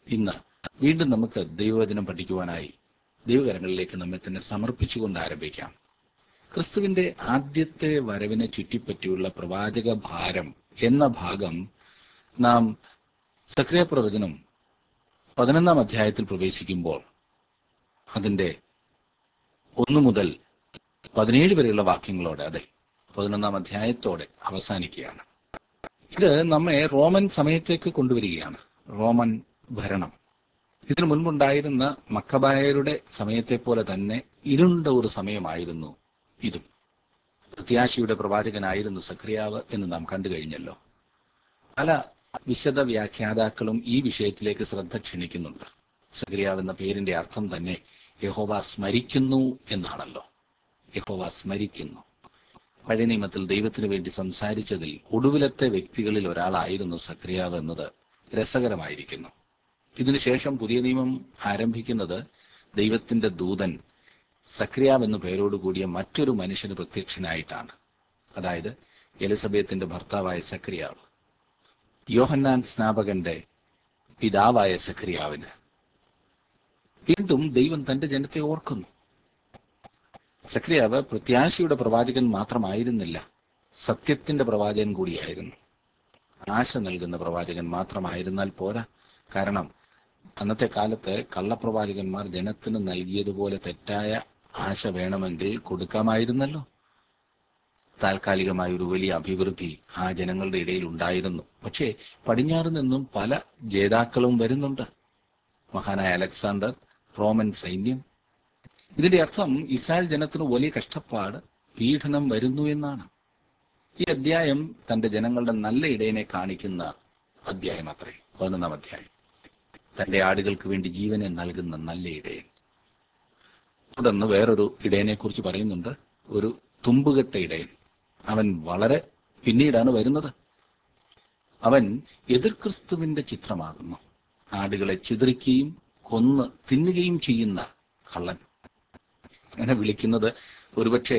ഇന്ന് വീണ്ടും നമുക്ക് ദൈവവചനം പഠിക്കുവാനായി ദൈവകരങ്ങളിലേക്ക് നമ്മെ തന്നെ സമർപ്പിച്ചുകൊണ്ട് ആരംഭിക്കാം ക്രിസ്തുവിന്റെ ആദ്യത്തെ വരവിനെ ചുറ്റിപ്പറ്റിയുള്ള പ്രവാചക ഭാരം എന്ന ഭാഗം നാം സക്രിയ പ്രവചനം പതിനൊന്നാം അധ്യായത്തിൽ പ്രവേശിക്കുമ്പോൾ അതിന്റെ ഒന്നു മുതൽ പതിനേഴ് വരെയുള്ള വാക്യങ്ങളോടെ അതെ പതിനൊന്നാം അധ്യായത്തോടെ അവസാനിക്കുകയാണ് ഇത് നമ്മെ റോമൻ സമയത്തേക്ക് കൊണ്ടുവരികയാണ് റോമൻ ഭരണം ഇതിനു മുൻപുണ്ടായിരുന്ന മക്കബായരുടെ സമയത്തെ പോലെ തന്നെ ഇരുണ്ട ഒരു സമയമായിരുന്നു ഇതും പ്രത്യാശയുടെ പ്രവാചകനായിരുന്നു സക്രിയാവ് എന്ന് നാം കണ്ടു കഴിഞ്ഞല്ലോ പല വിശദ വ്യാഖ്യാതാക്കളും ഈ വിഷയത്തിലേക്ക് ശ്രദ്ധ ക്ഷണിക്കുന്നുണ്ട് സക്രിയാവ് എന്ന പേരിന്റെ അർത്ഥം തന്നെ യഹോവ സ്മരിക്കുന്നു എന്നാണല്ലോ യഹോവ സ്മരിക്കുന്നു പഴയ നിയമത്തിൽ ദൈവത്തിനു വേണ്ടി സംസാരിച്ചതിൽ ഒടുവിലത്തെ വ്യക്തികളിൽ ഒരാളായിരുന്നു സക്രിയാവ് എന്നത് രസകരമായിരിക്കുന്നു ഇതിനുശേഷം പുതിയ നിയമം ആരംഭിക്കുന്നത് ദൈവത്തിന്റെ ദൂതൻ സക്രിയാവ് എന്ന പേരോടുകൂടിയ മറ്റൊരു മനുഷ്യന് പ്രത്യക്ഷനായിട്ടാണ് അതായത് എലിസബത്തിന്റെ ഭർത്താവായ സക്രിയാവ് യോഹന്നാൻ സ്നാപകന്റെ പിതാവായ സക്രിയാവിന് വീണ്ടും ദൈവം തന്റെ ജനത്തെ ഓർക്കുന്നു സക്രിയാവ് പ്രത്യാശയുടെ പ്രവാചകൻ മാത്രമായിരുന്നില്ല സത്യത്തിന്റെ പ്രവാചകൻ കൂടിയായിരുന്നു ആശ നൽകുന്ന പ്രവാചകൻ മാത്രമായിരുന്നാൽ പോരാ കാരണം അന്നത്തെ കാലത്ത് കള്ളപ്രവാചകന്മാർ ജനത്തിന് നൽകിയതുപോലെ തെറ്റായ ആശ വേണമെങ്കിൽ കൊടുക്കാമായിരുന്നല്ലോ താൽക്കാലികമായ ഒരു വലിയ അഭിവൃദ്ധി ആ ജനങ്ങളുടെ ഇടയിൽ ഉണ്ടായിരുന്നു പക്ഷേ പടിഞ്ഞാറ് നിന്നും പല ജേതാക്കളും വരുന്നുണ്ട് മഹാനായ അലക്സാണ്ടർ റോമൻ സൈന്യം ഇതിന്റെ അർത്ഥം ഇസ്രായേൽ ജനത്തിന് വലിയ കഷ്ടപ്പാട് പീഡനം വരുന്നു എന്നാണ് ഈ അധ്യായം തന്റെ ജനങ്ങളുടെ നല്ല ഇടയനെ കാണിക്കുന്ന അധ്യായം അത്രേ പതിനൊന്നാം അധ്യായം തന്റെ ആടുകൾക്ക് വേണ്ടി ജീവനെ നൽകുന്ന നല്ല ഇടയൻ തുടർന്ന് വേറൊരു ഇടയനെ കുറിച്ച് പറയുന്നുണ്ട് ഒരു തുമ്പുകെട്ട ഇടയൻ അവൻ വളരെ പിന്നീടാണ് വരുന്നത് അവൻ എതിർ ക്രിസ്തുവിന്റെ ചിത്രമാകുന്നു ആടുകളെ ചിതറിക്കുകയും കൊന്ന് തിന്നുകയും ചെയ്യുന്ന കള്ളൻ അങ്ങനെ വിളിക്കുന്നത് ഒരുപക്ഷെ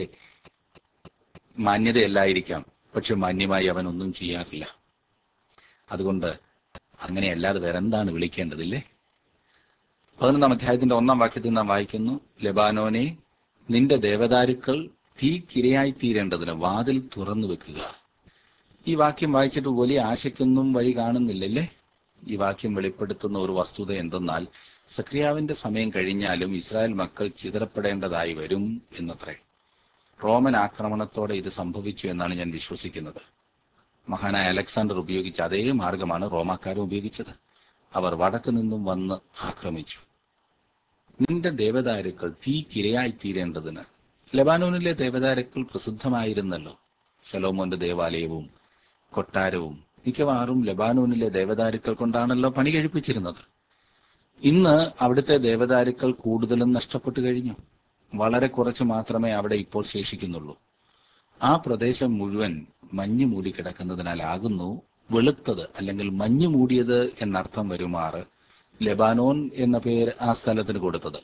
മാന്യതയല്ലായിരിക്കാം പക്ഷെ മാന്യമായി അവൻ ഒന്നും ചെയ്യാറില്ല അതുകൊണ്ട് അങ്ങനെയല്ലാതെ വേറെ എന്താണ് വിളിക്കേണ്ടതില്ലേ പതിനൊന്നാം അധ്യായത്തിന്റെ ഒന്നാം വാക്യത്തിൽ നാം വായിക്കുന്നു ലെബാനോനെ നിന്റെ ദേവദാരുക്കൾ തീക്കിരയായി തീരേണ്ടതിന് വാതിൽ തുറന്നു വെക്കുക ഈ വാക്യം വായിച്ചിട്ട് വലിയ ആശയ്ക്കൊന്നും വഴി കാണുന്നില്ലല്ലേ ഈ വാക്യം വെളിപ്പെടുത്തുന്ന ഒരു വസ്തുത എന്തെന്നാൽ സക്രിയാവിന്റെ സമയം കഴിഞ്ഞാലും ഇസ്രായേൽ മക്കൾ ചിതറപ്പെടേണ്ടതായി വരും എന്നത്രേ റോമൻ ആക്രമണത്തോടെ ഇത് സംഭവിച്ചു എന്നാണ് ഞാൻ വിശ്വസിക്കുന്നത് മഹാനായ അലക്സാണ്ടർ ഉപയോഗിച്ച അതേ മാർഗമാണ് റോമാക്കാരും ഉപയോഗിച്ചത് അവർ വടക്ക് നിന്നും വന്ന് ആക്രമിച്ചു നിന്റെ ദേവദാരുക്കൾ തീക്കിരയായി തീരേണ്ടതിന് ലബാനോനിലെ ദേവദാരുക്കൾ പ്രസിദ്ധമായിരുന്നല്ലോ സലോമോന്റെ ദേവാലയവും കൊട്ടാരവും മിക്കവാറും ലബാനോനിലെ ദേവദാരുക്കൾ കൊണ്ടാണല്ലോ പണി കഴിപ്പിച്ചിരുന്നത് ഇന്ന് അവിടുത്തെ ദേവദാരുക്കൾ കൂടുതലും നഷ്ടപ്പെട്ടു കഴിഞ്ഞു വളരെ കുറച്ച് മാത്രമേ അവിടെ ഇപ്പോൾ ശേഷിക്കുന്നുള്ളൂ ആ പ്രദേശം മുഴുവൻ മഞ്ഞ് മൂടി കിടക്കുന്നതിനാലാകുന്നു വെളുത്തത് അല്ലെങ്കിൽ മഞ്ഞ് മൂടിയത് എന്നർത്ഥം വരുമാറ് ലെബാനോൻ എന്ന പേര് ആ സ്ഥലത്തിന് കൊടുത്തത്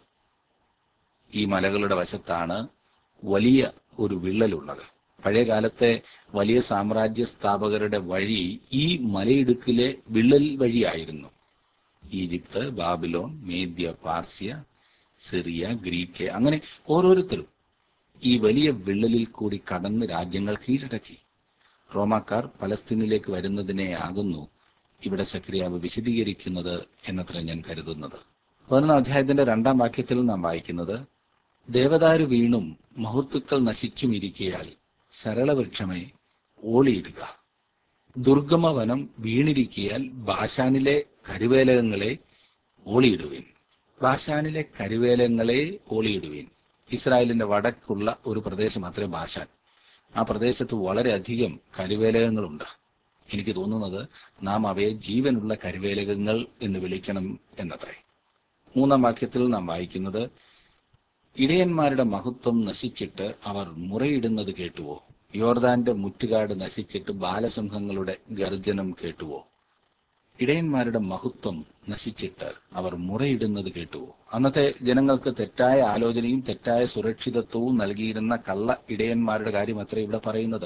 ഈ മലകളുടെ വശത്താണ് വലിയ ഒരു വിള്ളലുള്ളത് പഴയ കാലത്തെ വലിയ സാമ്രാജ്യ സ്ഥാപകരുടെ വഴി ഈ മലയിടുക്കിലെ വിള്ളൽ വഴിയായിരുന്നു ഈജിപ്ത് ബാബിലോൺ മേദ്യ പാർസ്യ സിറിയ ഗ്രീക്ക് അങ്ങനെ ഓരോരുത്തരും ഈ വലിയ വിള്ളലിൽ കൂടി കടന്ന് രാജ്യങ്ങൾ കീഴടക്കി റോമാക്കാർ പലസ്തീനിലേക്ക് വരുന്നതിനെ ആകുന്നു ഇവിടെ സക്രിയാവ് വിശദീകരിക്കുന്നത് എന്നത്ര ഞാൻ കരുതുന്നത് പതിനൊന്നാം അധ്യായത്തിന്റെ രണ്ടാം വാക്യത്തിൽ നാം വായിക്കുന്നത് ദേവദാരു വീണും മഹത്തുക്കൾ നശിച്ചും ഇരിക്കയാൽ സരളവൃക്ഷമേ ഓളിയിടുക ദുർഗമവനം വീണിരിക്കിയാൽ ബാഷാനിലെ കരുവേലകങ്ങളെ ഓളിയിടുവിൻ ബാഷാനിലെ കരുവേലങ്ങളെ ഓളിയിടുവിൻ ഇസ്രായേലിന്റെ വടക്കുള്ള ഒരു പ്രദേശം അത്രേ ബാഷാൻ ആ പ്രദേശത്ത് വളരെയധികം കരുവേലകങ്ങളുണ്ട് എനിക്ക് തോന്നുന്നത് നാം അവയെ ജീവനുള്ള കരുവേലകങ്ങൾ എന്ന് വിളിക്കണം എന്നത്രേ മൂന്നാം വാക്യത്തിൽ നാം വായിക്കുന്നത് ഇടയന്മാരുടെ മഹത്വം നശിച്ചിട്ട് അവർ മുറയിടുന്നത് കേട്ടുവോ യോർദാന്റെ മുറ്റുകാട് നശിച്ചിട്ട് ബാലസിംഹങ്ങളുടെ ഗർജനം കേട്ടുവോ ഇടയന്മാരുടെ മഹത്വം നശിച്ചിട്ട് അവർ മുറയിടുന്നത് കേട്ടുവോ അന്നത്തെ ജനങ്ങൾക്ക് തെറ്റായ ആലോചനയും തെറ്റായ സുരക്ഷിതത്വവും നൽകിയിരുന്ന കള്ള ഇടയന്മാരുടെ കാര്യം അത്ര ഇവിടെ പറയുന്നത്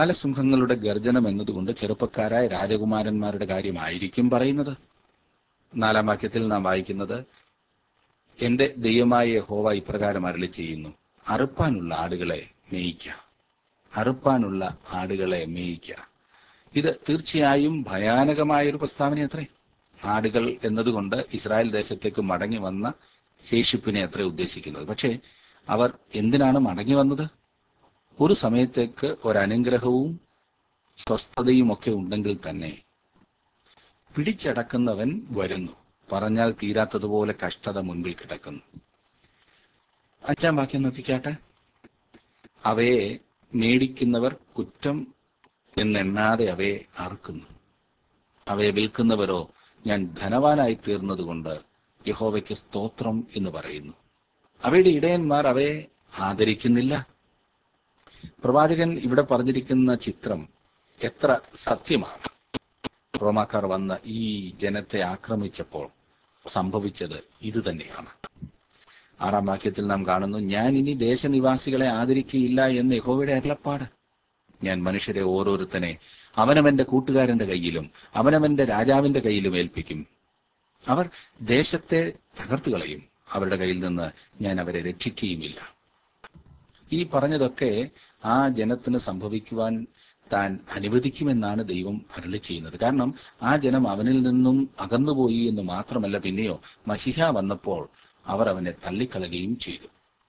ബാലസിംഹങ്ങളുടെ ഗർജനം എന്നതുകൊണ്ട് ചെറുപ്പക്കാരായ രാജകുമാരന്മാരുടെ കാര്യമായിരിക്കും പറയുന്നത് നാലാം വാക്യത്തിൽ നാം വായിക്കുന്നത് എന്റെ ദൈവമായ യഹോവ ഇപ്രകാരം അരളി ചെയ്യുന്നു അറുപ്പാനുള്ള ആടുകളെ മേയിക്ക അറുപ്പാനുള്ള ആടുകളെ മേയിക്ക ഇത് തീർച്ചയായും ഭയാനകമായ ഒരു പ്രസ്താവന അത്രേ ആടുകൾ എന്നതുകൊണ്ട് ഇസ്രായേൽ ദേശത്തേക്ക് മടങ്ങി വന്ന ശേഷിപ്പിനെ അത്ര ഉദ്ദേശിക്കുന്നത് പക്ഷേ അവർ എന്തിനാണ് മടങ്ങി വന്നത് ഒരു സമയത്തേക്ക് ഒരനുഗ്രഹവും സ്വസ്ഥതയും ഒക്കെ ഉണ്ടെങ്കിൽ തന്നെ പിടിച്ചടക്കുന്നവൻ വരുന്നു പറഞ്ഞാൽ തീരാത്തതുപോലെ കഷ്ടത മുൻപിൽ കിടക്കുന്നു അഞ്ചാം വാക്യം നോക്കിക്കാട്ടെ അവയെ മേടിക്കുന്നവർ കുറ്റം എന്നെണ്ണാതെ അവയെ അറുക്കുന്നു അവയെ വിൽക്കുന്നവരോ ഞാൻ ധനവാനായി തീർന്നതുകൊണ്ട് യഹോവയ്ക്ക് സ്തോത്രം എന്ന് പറയുന്നു അവയുടെ ഇടയന്മാർ അവയെ ആദരിക്കുന്നില്ല പ്രവാചകൻ ഇവിടെ പറഞ്ഞിരിക്കുന്ന ചിത്രം എത്ര സത്യമാണ് റോമാക്കാർ വന്ന് ഈ ജനത്തെ ആക്രമിച്ചപ്പോൾ സംഭവിച്ചത് ഇത് തന്നെയാണ് ആറാം വാക്യത്തിൽ നാം കാണുന്നു ഞാൻ ഇനി ദേശനിവാസികളെ ആദരിക്കുകയില്ല എന്ന് യഹോവയുടെ അരുളപ്പാട് ഞാൻ മനുഷ്യരെ ഓരോരുത്തനെ അവനവന്റെ കൂട്ടുകാരന്റെ കയ്യിലും അവനവന്റെ രാജാവിന്റെ കയ്യിലും ഏൽപ്പിക്കും അവർ ദേശത്തെ തകർത്തു കളയും അവരുടെ കയ്യിൽ നിന്ന് ഞാൻ അവരെ രക്ഷിക്കുകയുമില്ല ഈ പറഞ്ഞതൊക്കെ ആ ജനത്തിന് സംഭവിക്കുവാൻ താൻ അനുവദിക്കുമെന്നാണ് ദൈവം അരുളി ചെയ്യുന്നത് കാരണം ആ ജനം അവനിൽ നിന്നും അകന്നുപോയി എന്ന് മാത്രമല്ല പിന്നെയോ മഷിഹ വന്നപ്പോൾ അവർ അവനെ തള്ളിക്കളയുകയും ചെയ്തു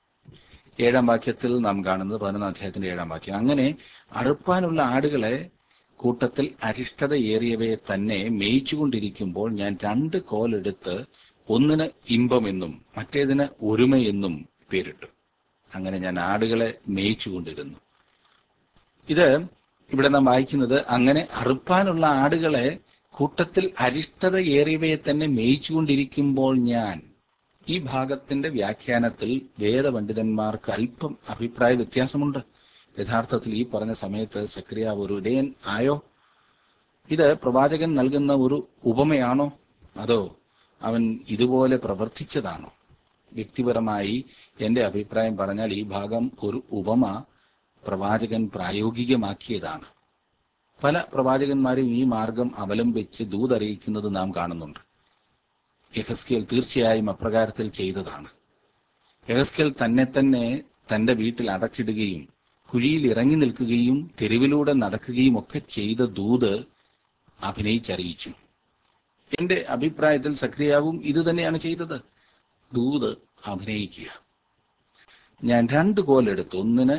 ഏഴാം വാക്യത്തിൽ നാം കാണുന്നത് പതിനൊന്നാം അധ്യായത്തിന്റെ ഏഴാം വാക്യം അങ്ങനെ അറുപ്പാനുള്ള ആടുകളെ കൂട്ടത്തിൽ അരിഷ്ടതയേറിയവയെ തന്നെ മേയിച്ചുകൊണ്ടിരിക്കുമ്പോൾ ഞാൻ രണ്ട് കോലെടുത്ത് ഒന്നിന് ഇമ്പമെന്നും മറ്റേതിന് ഒരുമയെന്നും പേരിട്ടു അങ്ങനെ ഞാൻ ആടുകളെ മേയിച്ചുകൊണ്ടിരുന്നു ഇത് ഇവിടെ നാം വായിക്കുന്നത് അങ്ങനെ അറുപ്പാനുള്ള ആടുകളെ കൂട്ടത്തിൽ അരിഷ്ടതയേറിയവയെ തന്നെ മേയിച്ചുകൊണ്ടിരിക്കുമ്പോൾ ഞാൻ ഈ ഭാഗത്തിന്റെ വ്യാഖ്യാനത്തിൽ വേദപണ്ഡിതന്മാർക്ക് അല്പം അഭിപ്രായ വ്യത്യാസമുണ്ട് യഥാർത്ഥത്തിൽ ഈ പറഞ്ഞ സമയത്ത് സക്രിയാവ് ഒരു ഇടയൻ ആയോ ഇത് പ്രവാചകൻ നൽകുന്ന ഒരു ഉപമയാണോ അതോ അവൻ ഇതുപോലെ പ്രവർത്തിച്ചതാണോ വ്യക്തിപരമായി എന്റെ അഭിപ്രായം പറഞ്ഞാൽ ഈ ഭാഗം ഒരു ഉപമ പ്രവാചകൻ പ്രായോഗികമാക്കിയതാണ് പല പ്രവാചകന്മാരും ഈ മാർഗം അവലംബിച്ച് ദൂതറിയിക്കുന്നത് നാം കാണുന്നുണ്ട് യഹസ്കേൽ തീർച്ചയായും അപ്രകാരത്തിൽ ചെയ്തതാണ് യഹസ്കേൽ തന്നെ തന്നെ തന്റെ വീട്ടിൽ അടച്ചിടുകയും കുഴിയിൽ ഇറങ്ങി നിൽക്കുകയും തെരുവിലൂടെ നടക്കുകയും ഒക്കെ ചെയ്ത ദൂത് അഭിനയിച്ചറിയിച്ചു എന്റെ അഭിപ്രായത്തിൽ സക്രിയാവും ഇത് തന്നെയാണ് ചെയ്തത് ദൂത് അഭിനയിക്കുക ഞാൻ രണ്ട് കോലെടുത്തു ഒന്നിന്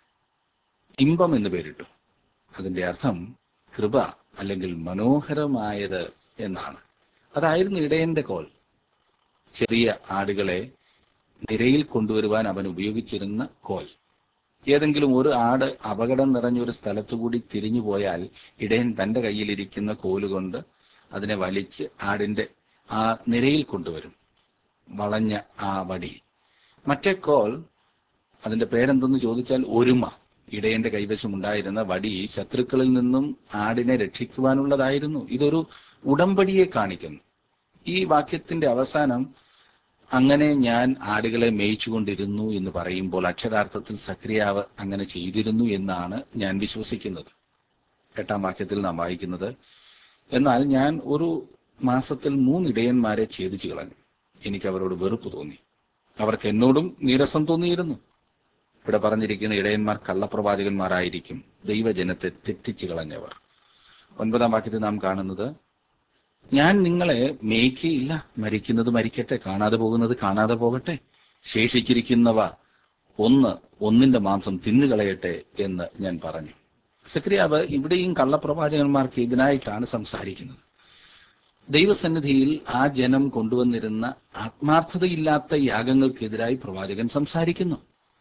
ഇമ്പം എന്ന് പേരിട്ടു അതിന്റെ അർത്ഥം കൃപ അല്ലെങ്കിൽ മനോഹരമായത് എന്നാണ് അതായിരുന്നു ഇടയന്റെ കോൽ ചെറിയ ആടുകളെ നിരയിൽ കൊണ്ടുവരുവാൻ അവൻ ഉപയോഗിച്ചിരുന്ന കോൽ ഏതെങ്കിലും ഒരു ആട് അപകടം നിറഞ്ഞ ഒരു സ്ഥലത്തുകൂടി തിരിഞ്ഞു പോയാൽ ഇടയൻ തന്റെ കയ്യിലിരിക്കുന്ന കോലുകൊണ്ട് അതിനെ വലിച്ച് ആടിന്റെ ആ നിരയിൽ കൊണ്ടുവരും വളഞ്ഞ ആ വടി മറ്റേ കോൽ അതിന്റെ പേരെന്തെന്ന് ചോദിച്ചാൽ ഒരുമ ഇടയന്റെ കൈവശം ഉണ്ടായിരുന്ന വടി ശത്രുക്കളിൽ നിന്നും ആടിനെ രക്ഷിക്കുവാനുള്ളതായിരുന്നു ഇതൊരു ഉടമ്പടിയെ കാണിക്കുന്നു ഈ വാക്യത്തിന്റെ അവസാനം അങ്ങനെ ഞാൻ ആടുകളെ മേയിച്ചുകൊണ്ടിരുന്നു എന്ന് പറയുമ്പോൾ അക്ഷരാർത്ഥത്തിൽ സക്രിയാവ് അങ്ങനെ ചെയ്തിരുന്നു എന്നാണ് ഞാൻ വിശ്വസിക്കുന്നത് എട്ടാം വാക്യത്തിൽ നാം വായിക്കുന്നത് എന്നാൽ ഞാൻ ഒരു മാസത്തിൽ മൂന്ന് ഇടയന്മാരെ ഛേദിച്ചു കളഞ്ഞു എനിക്ക് അവരോട് വെറുപ്പ് തോന്നി അവർക്ക് എന്നോടും നീരസം തോന്നിയിരുന്നു ഇവിടെ പറഞ്ഞിരിക്കുന്ന ഇടയന്മാർ കള്ളപ്രവാചകന്മാരായിരിക്കും ദൈവജനത്തെ തെറ്റിച്ചു കളഞ്ഞവർ ഒൻപതാം വാക്യത്തിൽ നാം കാണുന്നത് ഞാൻ നിങ്ങളെ മേയ്ക്കയില്ല മരിക്കുന്നത് മരിക്കട്ടെ കാണാതെ പോകുന്നത് കാണാതെ പോകട്ടെ ശേഷിച്ചിരിക്കുന്നവ ഒന്ന് ഒന്നിന്റെ മാംസം തിന്നുകളയട്ടെ എന്ന് ഞാൻ പറഞ്ഞു സക്രിയാവ് ഇവിടെയും കള്ളപ്രവാചകന്മാർക്ക് ഇതിനായിട്ടാണ് സംസാരിക്കുന്നത് ദൈവസന്നിധിയിൽ ആ ജനം കൊണ്ടുവന്നിരുന്ന ആത്മാർത്ഥതയില്ലാത്ത യാഗങ്ങൾക്കെതിരായി പ്രവാചകൻ സംസാരിക്കുന്നു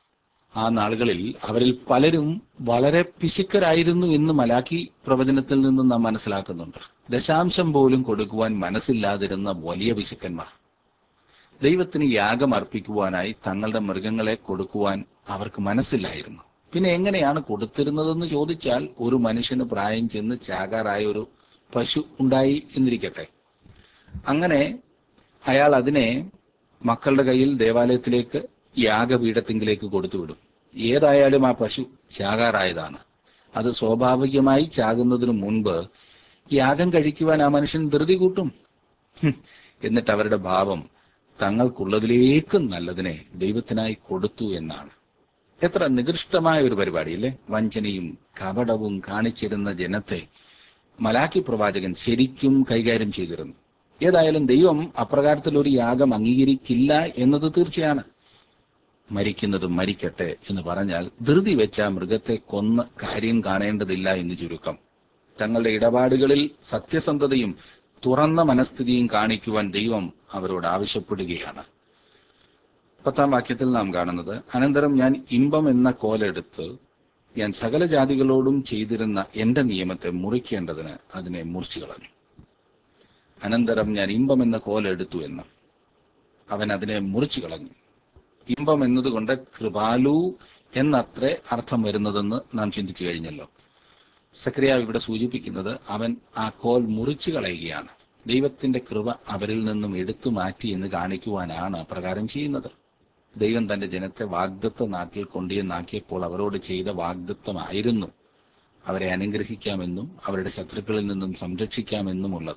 ആ നാളുകളിൽ അവരിൽ പലരും വളരെ പിശുക്കരായിരുന്നു എന്ന് മലാക്കി പ്രവചനത്തിൽ നിന്നും നാം മനസ്സിലാക്കുന്നുണ്ട് ദശാംശം പോലും കൊടുക്കുവാൻ മനസ്സില്ലാതിരുന്ന വലിയ പിശുക്കന്മാർ ദൈവത്തിന് യാഗം അർപ്പിക്കുവാനായി തങ്ങളുടെ മൃഗങ്ങളെ കൊടുക്കുവാൻ അവർക്ക് മനസ്സില്ലായിരുന്നു പിന്നെ എങ്ങനെയാണ് കൊടുത്തിരുന്നതെന്ന് ചോദിച്ചാൽ ഒരു മനുഷ്യന് പ്രായം ചെന്ന് ചാകാറായ ഒരു പശു ഉണ്ടായി എന്നിരിക്കട്ടെ അങ്ങനെ അയാൾ അതിനെ മക്കളുടെ കയ്യിൽ ദേവാലയത്തിലേക്ക് യാഗപീഠത്തിങ്കിലേക്ക് കൊടുത്തുവിടും ഏതായാലും ആ പശു ചാകാറായതാണ് അത് സ്വാഭാവികമായി ചാകുന്നതിന് മുൻപ് യാഗം കഴിക്കുവാൻ ആ മനുഷ്യൻ ധൃതി കൂട്ടും ഹും, എന്നിട്ട് അവരുടെ ഭാവം തങ്ങൾക്കുള്ളതിലേക്കും നല്ലതിനെ ദൈവത്തിനായി കൊടുത്തു എന്നാണ് എത്ര നികൃഷ്ടമായ ഒരു പരിപാടിയല്ലേ വഞ്ചനയും കപടവും കാണിച്ചിരുന്ന ജനത്തെ മലാക്കി പ്രവാചകൻ ശരിക്കും കൈകാര്യം ചെയ്തിരുന്നു ഏതായാലും ദൈവം അപ്രകാരത്തിൽ ഒരു യാഗം അംഗീകരിക്കില്ല എന്നത് തീർച്ചയാണ് മരിക്കുന്നതും മരിക്കട്ടെ എന്ന് പറഞ്ഞാൽ ധൃതി വെച്ച ആ മൃഗത്തെ കൊന്ന് കാര്യം കാണേണ്ടതില്ല എന്ന് ചുരുക്കം തങ്ങളുടെ ഇടപാടുകളിൽ സത്യസന്ധതയും തുറന്ന മനസ്ഥിതിയും കാണിക്കുവാൻ ദൈവം അവരോട് ആവശ്യപ്പെടുകയാണ് പത്താം വാക്യത്തിൽ നാം കാണുന്നത് അനന്തരം ഞാൻ ഇമ്പം എന്ന കോലെടുത്ത് ഞാൻ സകല ജാതികളോടും ചെയ്തിരുന്ന എന്റെ നിയമത്തെ മുറിക്കേണ്ടതിന് അതിനെ മുറിച്ചു കളഞ്ഞു അനന്തരം ഞാൻ ഇമ്പം എന്ന കോലെടുത്തു എന്ന് അവൻ അതിനെ മുറിച്ചു കളഞ്ഞു ഇമ്പം എന്നതുകൊണ്ട് കൃപാലു എന്നത്രേ അർത്ഥം വരുന്നതെന്ന് നാം ചിന്തിച്ചു കഴിഞ്ഞല്ലോ സക്രിയ ഇവിടെ സൂചിപ്പിക്കുന്നത് അവൻ ആ കോൽ മുറിച്ചു കളയുകയാണ് ദൈവത്തിന്റെ കൃപ അവരിൽ നിന്നും എടുത്തു മാറ്റി എന്ന് കാണിക്കുവാനാണ് അപ്രകാരം ചെയ്യുന്നത് ദൈവം തന്റെ ജനത്തെ വാഗ്ദത്വ നാട്ടിൽ കൊണ്ടുവന്നാക്കിയപ്പോൾ അവരോട് ചെയ്ത വാഗ്ദത്വമായിരുന്നു അവരെ അനുഗ്രഹിക്കാമെന്നും അവരുടെ ശത്രുക്കളിൽ നിന്നും സംരക്ഷിക്കാമെന്നുമുള്ളത്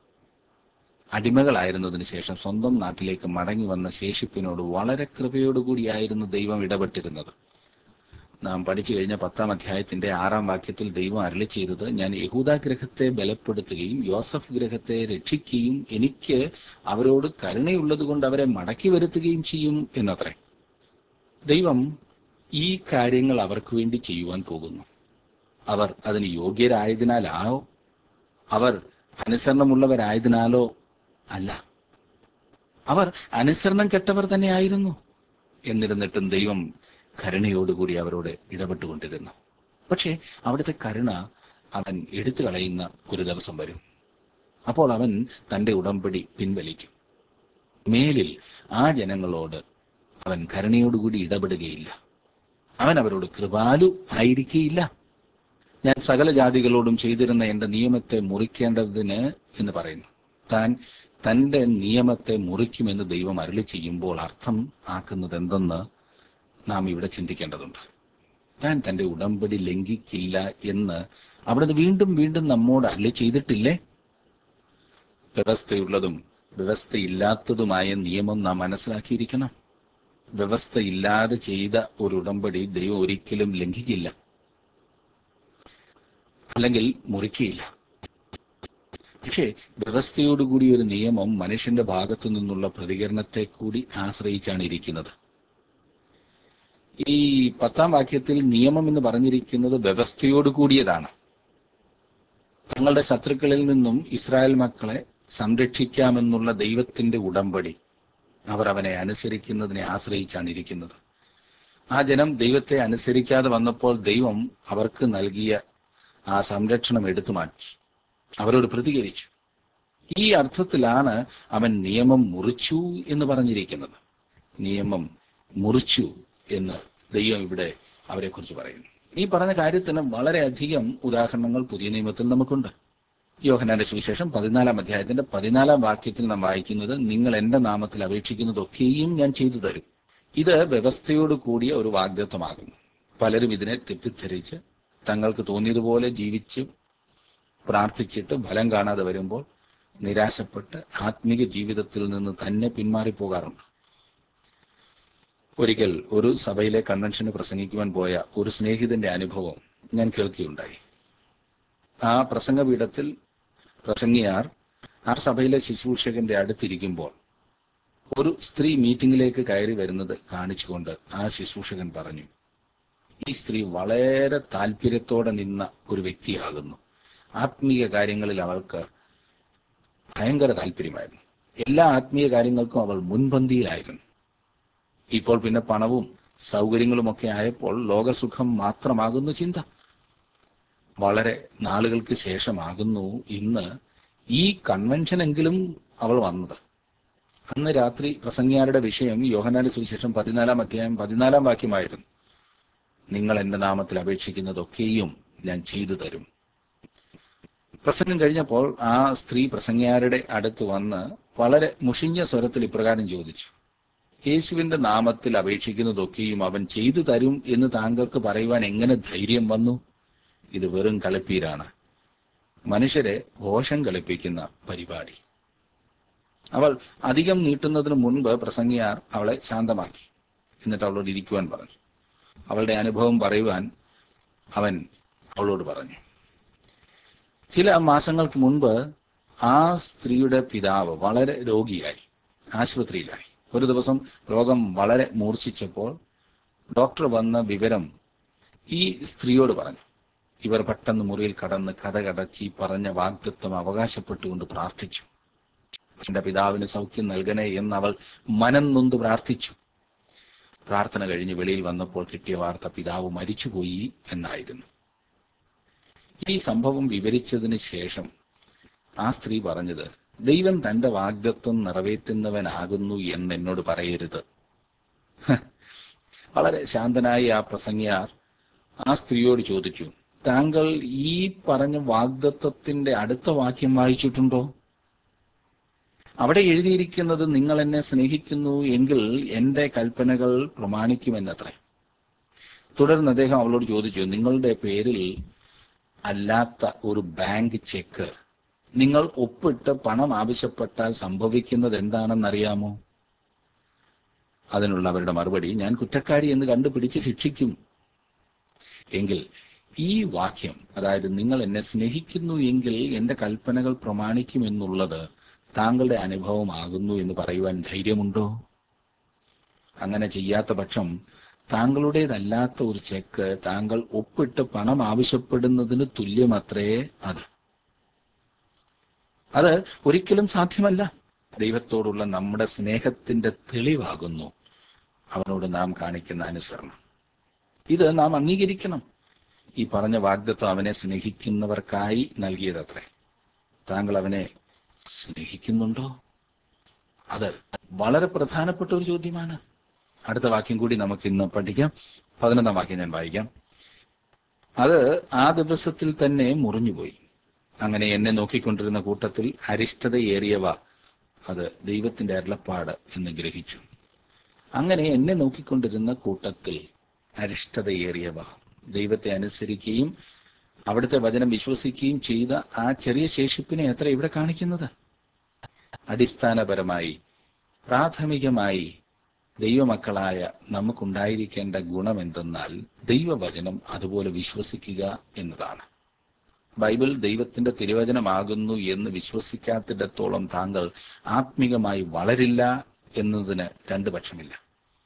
അടിമകളായിരുന്നതിന് ശേഷം സ്വന്തം നാട്ടിലേക്ക് മടങ്ങി വന്ന ശേഷിപ്പിനോട് വളരെ കൃപയോടുകൂടിയായിരുന്നു ദൈവം ഇടപെട്ടിരുന്നത് നാം പഠിച്ചു കഴിഞ്ഞ പത്താം അധ്യായത്തിന്റെ ആറാം വാക്യത്തിൽ ദൈവം അരളി ചെയ്തത് ഞാൻ യഹൂദ ഗ്രഹത്തെ ബലപ്പെടുത്തുകയും യോസഫ് ഗ്രഹത്തെ രക്ഷിക്കുകയും എനിക്ക് അവരോട് കരുണയുള്ളത് കൊണ്ട് അവരെ മടക്കി വരുത്തുകയും ചെയ്യും എന്നത്രേ ദൈവം ഈ കാര്യങ്ങൾ അവർക്ക് വേണ്ടി ചെയ്യുവാൻ പോകുന്നു അവർ അതിന് യോഗ്യരായതിനാലാണോ അവർ അനുസരണമുള്ളവരായതിനാലോ അല്ല അവർ അനുസരണം കെട്ടവർ തന്നെയായിരുന്നു എന്നിരുന്നിട്ടും ദൈവം കരുണയോടുകൂടി അവരോട് ഇടപെട്ടുകൊണ്ടിരുന്നു പക്ഷേ അവിടുത്തെ കരുണ അവൻ എടുത്തു കളയുന്ന ഒരു ദിവസം വരും അപ്പോൾ അവൻ തന്റെ ഉടമ്പടി പിൻവലിക്കും മേലിൽ ആ ജനങ്ങളോട് അവൻ കരുണയോടുകൂടി ഇടപെടുകയില്ല അവൻ അവരോട് കൃപാലു ആയിരിക്കുകയില്ല ഞാൻ സകല ജാതികളോടും ചെയ്തിരുന്ന എന്റെ നിയമത്തെ മുറിക്കേണ്ടതിന് എന്ന് പറയുന്നു താൻ തന്റെ നിയമത്തെ മുറിക്കുമെന്ന് ദൈവം അരളി ചെയ്യുമ്പോൾ അർത്ഥം ആക്കുന്നത് എന്തെന്ന് നാം ഇവിടെ ചിന്തിക്കേണ്ടതുണ്ട് താൻ തന്റെ ഉടമ്പടി ലംഘിക്കില്ല എന്ന് അവിടുന്ന് വീണ്ടും വീണ്ടും നമ്മോട് അരളി ചെയ്തിട്ടില്ലേ വ്യവസ്ഥയുള്ളതും വ്യവസ്ഥയില്ലാത്തതുമായ നിയമം നാം മനസ്സിലാക്കിയിരിക്കണം വ്യവസ്ഥയില്ലാതെ ചെയ്ത ഒരു ഉടമ്പടി ദൈവം ഒരിക്കലും ലംഘിക്കില്ല അല്ലെങ്കിൽ മുറിക്കുകയില്ല പക്ഷേ വ്യവസ്ഥയോടുകൂടി ഒരു നിയമം മനുഷ്യന്റെ ഭാഗത്തു നിന്നുള്ള പ്രതികരണത്തെ കൂടി ആശ്രയിച്ചാണ് ഇരിക്കുന്നത് ഈ പത്താം വാക്യത്തിൽ നിയമം എന്ന് പറഞ്ഞിരിക്കുന്നത് വ്യവസ്ഥയോട് കൂടിയതാണ് തങ്ങളുടെ ശത്രുക്കളിൽ നിന്നും ഇസ്രായേൽ മക്കളെ സംരക്ഷിക്കാമെന്നുള്ള ദൈവത്തിന്റെ ഉടമ്പടി അവർ അവനെ അനുസരിക്കുന്നതിനെ ആശ്രയിച്ചാണ് ഇരിക്കുന്നത് ആ ജനം ദൈവത്തെ അനുസരിക്കാതെ വന്നപ്പോൾ ദൈവം അവർക്ക് നൽകിയ ആ സംരക്ഷണം എടുത്തു മാറ്റി അവരോട് പ്രതികരിച്ചു ഈ അർത്ഥത്തിലാണ് അവൻ നിയമം മുറിച്ചു എന്ന് പറഞ്ഞിരിക്കുന്നത് നിയമം മുറിച്ചു എന്ന് ദൈവം ഇവിടെ അവരെ കുറിച്ച് പറയുന്നു ഈ പറഞ്ഞ കാര്യത്തിന് വളരെയധികം ഉദാഹരണങ്ങൾ പുതിയ നിയമത്തിൽ നമുക്കുണ്ട് യോഹനാന്റെ സുവിശേഷം പതിനാലാം അധ്യായത്തിന്റെ പതിനാലാം വാക്യത്തിൽ നാം വായിക്കുന്നത് നിങ്ങൾ എന്റെ നാമത്തിൽ അപേക്ഷിക്കുന്നതൊക്കെയും ഞാൻ ചെയ്തു തരും ഇത് വ്യവസ്ഥയോട് കൂടിയ ഒരു വാഗ്ദത്വമാകുന്നു പലരും ഇതിനെ തെറ്റിദ്ധരിച്ച് തങ്ങൾക്ക് തോന്നിയതുപോലെ ജീവിച്ച് പ്രാർത്ഥിച്ചിട്ട് ഫലം കാണാതെ വരുമ്പോൾ നിരാശപ്പെട്ട് ആത്മീക ജീവിതത്തിൽ നിന്ന് തന്നെ പിന്മാറിപ്പോകാറുണ്ട് ഒരിക്കൽ ഒരു സഭയിലെ കൺവെൻഷന് പ്രസംഗിക്കുവാൻ പോയ ഒരു സ്നേഹിതന്റെ അനുഭവം ഞാൻ കേൾക്കുകയുണ്ടായി ആ പ്രസംഗപീഠത്തിൽ പ്രസംഗിയാർ ആ സഭയിലെ ശുശ്രൂഷകന്റെ അടുത്തിരിക്കുമ്പോൾ ഒരു സ്ത്രീ മീറ്റിംഗിലേക്ക് കയറി വരുന്നത് കാണിച്ചുകൊണ്ട് ആ ശുശ്രൂഷകൻ പറഞ്ഞു ഈ സ്ത്രീ വളരെ താല്പര്യത്തോടെ നിന്ന ഒരു വ്യക്തിയാകുന്നു ആത്മീയ കാര്യങ്ങളിൽ അവൾക്ക് ഭയങ്കര താല്പര്യമായിരുന്നു എല്ലാ ആത്മീയ കാര്യങ്ങൾക്കും അവൾ മുൻപന്തിയിലായിരുന്നു ഇപ്പോൾ പിന്നെ പണവും സൗകര്യങ്ങളും ഒക്കെ ആയപ്പോൾ ലോകസുഖം മാത്രമാകുന്നു ചിന്ത വളരെ നാളുകൾക്ക് ശേഷമാകുന്നു ഇന്ന് ഈ കൺവെൻഷനെങ്കിലും അവൾ വന്നത് അന്ന് രാത്രി പ്രസംഗിയാരുടെ വിഷയം യോഹനാന്റെ സുവിശേഷം പതിനാലാം അധ്യായം പതിനാലാം വാക്യമായിരുന്നു നിങ്ങൾ എന്റെ നാമത്തിൽ അപേക്ഷിക്കുന്നതൊക്കെയും ഞാൻ ചെയ്തു തരും പ്രസംഗം കഴിഞ്ഞപ്പോൾ ആ സ്ത്രീ പ്രസംഗിയാരുടെ അടുത്ത് വന്ന് വളരെ മുഷിഞ്ഞ സ്വരത്തിൽ ഇപ്രകാരം ചോദിച്ചു യേശുവിന്റെ നാമത്തിൽ അപേക്ഷിക്കുന്നതൊക്കെയും അവൻ ചെയ്തു തരും എന്ന് താങ്കൾക്ക് പറയുവാൻ എങ്ങനെ ധൈര്യം വന്നു ഇത് വെറും കളിപ്പീരാണ് മനുഷ്യരെ ഘോഷം കളിപ്പിക്കുന്ന പരിപാടി അവൾ അധികം നീട്ടുന്നതിന് മുൻപ് പ്രസംഗിയാർ അവളെ ശാന്തമാക്കി എന്നിട്ട് അവളോട് ഇരിക്കുവാൻ പറഞ്ഞു അവളുടെ അനുഭവം പറയുവാൻ അവൻ അവളോട് പറഞ്ഞു ചില മാസങ്ങൾക്ക് മുൻപ് ആ സ്ത്രീയുടെ പിതാവ് വളരെ രോഗിയായി ആശുപത്രിയിലായി ഒരു ദിവസം രോഗം വളരെ മൂർച്ഛിച്ചപ്പോൾ ഡോക്ടർ വന്ന വിവരം ഈ സ്ത്രീയോട് പറഞ്ഞു ഇവർ പെട്ടെന്ന് മുറിയിൽ കടന്ന് കഥ കടച്ചി പറഞ്ഞ വാഗ്ദത്വം അവകാശപ്പെട്ടുകൊണ്ട് പ്രാർത്ഥിച്ചു എന്റെ പിതാവിന് സൗഖ്യം നൽകണേ എന്ന് അവൾ മനം നൊന്ത് പ്രാർത്ഥിച്ചു പ്രാർത്ഥന കഴിഞ്ഞ് വെളിയിൽ വന്നപ്പോൾ കിട്ടിയ വാർത്ത പിതാവ് മരിച്ചുപോയി എന്നായിരുന്നു ഈ സംഭവം വിവരിച്ചതിന് ശേഷം ആ സ്ത്രീ പറഞ്ഞത് ദൈവം തന്റെ വാഗ്ദത്വം നിറവേറ്റുന്നവനാകുന്നു എന്ന് എന്നോട് പറയരുത് ഹ. വളരെ ശാന്തനായി ആ പ്രസംഗിയാർ ആ സ്ത്രീയോട് ചോദിച്ചു താങ്കൾ ഈ പറഞ്ഞ വാഗ്ദത്വത്തിന്റെ അടുത്ത വാക്യം വായിച്ചിട്ടുണ്ടോ അവിടെ എഴുതിയിരിക്കുന്നത് നിങ്ങൾ എന്നെ സ്നേഹിക്കുന്നു എങ്കിൽ എന്റെ കൽപ്പനകൾ പ്രമാണിക്കുമെന്നത്രേ തുടർന്ന് അദ്ദേഹം അവളോട് ചോദിച്ചു നിങ്ങളുടെ പേരിൽ അല്ലാത്ത ഒരു ബാങ്ക് ചെക്ക് നിങ്ങൾ ഒപ്പിട്ട് പണം ആവശ്യപ്പെട്ടാൽ സംഭവിക്കുന്നത് എന്താണെന്നറിയാമോ അതിനുള്ള അവരുടെ മറുപടി ഞാൻ കുറ്റക്കാരി എന്ന് കണ്ടുപിടിച്ച് ശിക്ഷിക്കും എങ്കിൽ ഈ വാക്യം അതായത് നിങ്ങൾ എന്നെ സ്നേഹിക്കുന്നു എങ്കിൽ എന്റെ കൽപ്പനകൾ പ്രമാണിക്കും എന്നുള്ളത് താങ്കളുടെ അനുഭവമാകുന്നു എന്ന് പറയുവാൻ ധൈര്യമുണ്ടോ അങ്ങനെ ചെയ്യാത്ത പക്ഷം താങ്കളുടേതല്ലാത്ത ഒരു ചെക്ക് താങ്കൾ ഒപ്പിട്ട് പണം ആവശ്യപ്പെടുന്നതിന് തുല്യമത്രേ അത് അത് ഒരിക്കലും സാധ്യമല്ല ദൈവത്തോടുള്ള നമ്മുടെ സ്നേഹത്തിന്റെ തെളിവാകുന്നു അവനോട് നാം കാണിക്കുന്ന അനുസരണം ഇത് നാം അംഗീകരിക്കണം ഈ പറഞ്ഞ വാഗ്ദത്വം അവനെ സ്നേഹിക്കുന്നവർക്കായി നൽകിയതത്രേ താങ്കൾ അവനെ സ്നേഹിക്കുന്നുണ്ടോ അത് വളരെ പ്രധാനപ്പെട്ട ഒരു ചോദ്യമാണ് അടുത്ത വാക്യം കൂടി നമുക്ക് ഇന്ന് പഠിക്കാം പതിനൊന്നാം വാക്യം ഞാൻ വായിക്കാം അത് ആ ദിവസത്തിൽ തന്നെ മുറിഞ്ഞുപോയി അങ്ങനെ എന്നെ നോക്കിക്കൊണ്ടിരുന്ന കൂട്ടത്തിൽ അരിഷ്ടതയേറിയവ അത് ദൈവത്തിന്റെ അരുളപ്പാട് എന്ന് ഗ്രഹിച്ചു അങ്ങനെ എന്നെ നോക്കിക്കൊണ്ടിരുന്ന കൂട്ടത്തിൽ അരിഷ്ടതയേറിയവ ദൈവത്തെ അനുസരിക്കുകയും അവിടുത്തെ വചനം വിശ്വസിക്കുകയും ചെയ്ത ആ ചെറിയ ശേഷിപ്പിനെ എത്ര ഇവിടെ കാണിക്കുന്നത് അടിസ്ഥാനപരമായി പ്രാഥമികമായി ദൈവമക്കളായ നമുക്കുണ്ടായിരിക്കേണ്ട ഗുണം എന്തെന്നാൽ ദൈവവചനം അതുപോലെ വിശ്വസിക്കുക എന്നതാണ് ബൈബിൾ ദൈവത്തിന്റെ തിരുവചനമാകുന്നു എന്ന് വിശ്വസിക്കാത്തിടത്തോളം താങ്കൾ ആത്മീകമായി വളരില്ല എന്നതിന് രണ്ടു പക്ഷമില്ല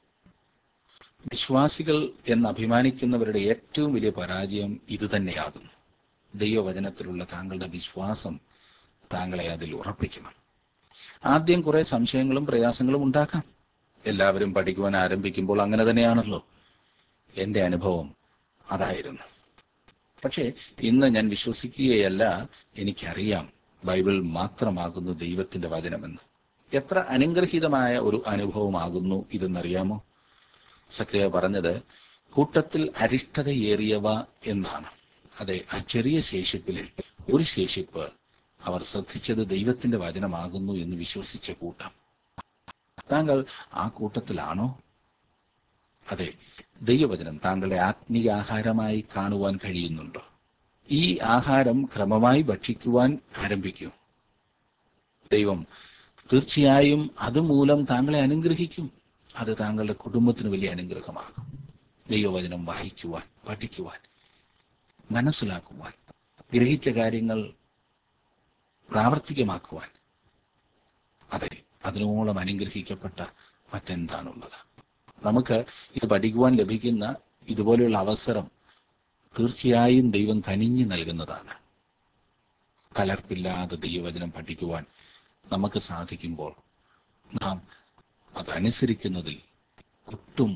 വിശ്വാസികൾ എന്ന് അഭിമാനിക്കുന്നവരുടെ ഏറ്റവും വലിയ പരാജയം ഇതുതന്നെയാകുന്നു ദൈവവചനത്തിലുള്ള താങ്കളുടെ വിശ്വാസം താങ്കളെ അതിൽ ഉറപ്പിക്കണം ആദ്യം കുറെ സംശയങ്ങളും പ്രയാസങ്ങളും ഉണ്ടാക്കാം എല്ലാവരും പഠിക്കുവാൻ ആരംഭിക്കുമ്പോൾ അങ്ങനെ തന്നെയാണല്ലോ എന്റെ അനുഭവം അതായിരുന്നു പക്ഷേ ഇന്ന് ഞാൻ വിശ്വസിക്കുകയല്ല എനിക്കറിയാം ബൈബിൾ മാത്രമാകുന്നു ദൈവത്തിന്റെ വചനമെന്ന് എത്ര അനുഗ്രഹീതമായ ഒരു അനുഭവമാകുന്നു ഇതെന്നറിയാമോ സക്രിയ പറഞ്ഞത് കൂട്ടത്തിൽ അരിഷ്ടതയേറിയവ എന്നാണ് അതെ ആ ചെറിയ ശേഷിപ്പിലെ ഒരു ശേഷിപ്പ് അവർ ശ്രദ്ധിച്ചത് ദൈവത്തിന്റെ വചനമാകുന്നു എന്ന് വിശ്വസിച്ച കൂട്ടം താങ്കൾ ആ കൂട്ടത്തിലാണോ അതെ ദൈവവചനം താങ്കളുടെ ആത്മീയ ആഹാരമായി കാണുവാൻ കഴിയുന്നുണ്ടോ ഈ ആഹാരം ക്രമമായി ഭക്ഷിക്കുവാൻ ആരംഭിക്കൂ ദൈവം തീർച്ചയായും അതുമൂലം താങ്കളെ അനുഗ്രഹിക്കും അത് താങ്കളുടെ കുടുംബത്തിന് വലിയ അനുഗ്രഹമാകും ദൈവവചനം വായിക്കുവാൻ പഠിക്കുവാൻ മനസ്സിലാക്കുവാൻ ഗ്രഹിച്ച കാര്യങ്ങൾ പ്രാവർത്തികമാക്കുവാൻ അതെ അതിനോളം അനുഗ്രഹിക്കപ്പെട്ട മറ്റെന്താണുള്ളത് നമുക്ക് ഇത് പഠിക്കുവാൻ ലഭിക്കുന്ന ഇതുപോലെയുള്ള അവസരം തീർച്ചയായും ദൈവം കനിഞ്ഞു നൽകുന്നതാണ് കലർപ്പില്ലാതെ ദൈവവചനം പഠിക്കുവാൻ നമുക്ക് സാധിക്കുമ്പോൾ നാം അതനുസരിക്കുന്നതിൽ ഒട്ടും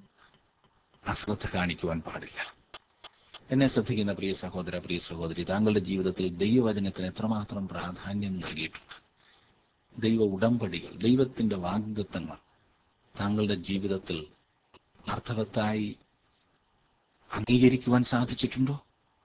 അശ്രദ്ധ കാണിക്കുവാൻ പാടില്ല എന്നെ ശ്രദ്ധിക്കുന്ന പ്രിയ സഹോദര പ്രിയ സഹോദരി താങ്കളുടെ ജീവിതത്തിൽ ദൈവവചനത്തിന് എത്രമാത്രം പ്രാധാന്യം നൽകിയിട്ടുണ്ട് ദൈവ ഉടമ്പടികൾ ദൈവത്തിന്റെ വാഗ്ദത്തങ്ങൾ താങ്കളുടെ ജീവിതത്തിൽ അർത്ഥവത്തായി അംഗീകരിക്കുവാൻ സാധിച്ചിട്ടുണ്ടോ